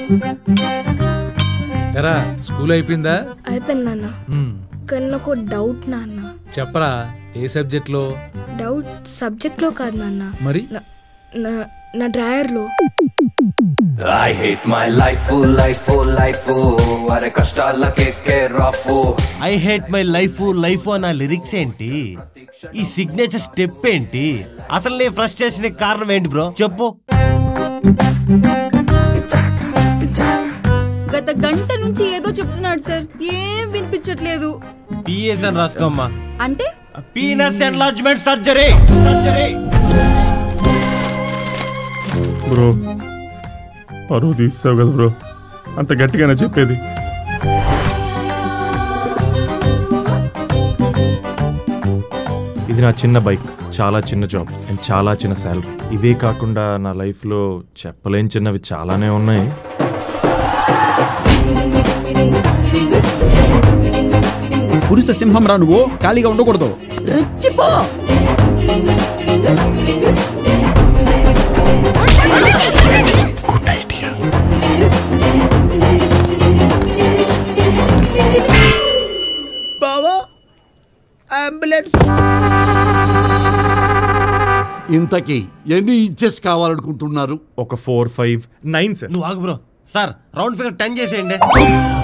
ఎరా స్కూల్ అయిపోయిందా అయిపోయింది నాన్న మ్మ్. కానీ నాకు డౌట్ నాన్న చెప్పరా ఏ సబ్జెక్ట్ లో డౌట్ సబ్జెక్ట్లో కాదు నాన్న మరి నా- నా నా డ్రాయర్లో I hate my life, life, life, అరే కష్టాలకే care of I hate my life life అన్న లిరిక్స్ ఏంటి ఈ సిగ్నేచర్ స్టెప్ ఏంటి అసలు నీ ఫ్రస్ట్రేషన్ కారణం ఏంటి బ్రో చెప్పు గత గంట నుంచి ఏదో చెప్తున్నాడు సార్ ఏం వినిపించట్లేదు పిఎస్ అని రాసుకోమ్మా అంటే penis enlargement surgery surgery bro పరువు తీస్తావు కదా బ్రో అంత గట్టిగానే చెప్పేది ఇది నా చిన్న బైక్ చాలా చిన్న జాబ్ అండ్ చాలా చిన్న శాలరీ ఇవే కాకుండా నా లైఫ్లో చెప్పలేని చిన్నవి చాలానే ఉన్నాయి పురుష సింహం రా నువ్వు ఖాళీగా ఉండకూడదు ఇంతకీ ఎన్ని ఇంచెస్ కావాలనుకుంటున్నారు ఒక ఫోర్ ఫైవ్ నైన్ సార్ నువ్వు ఆగు bro sir round figure ten చేసేయండి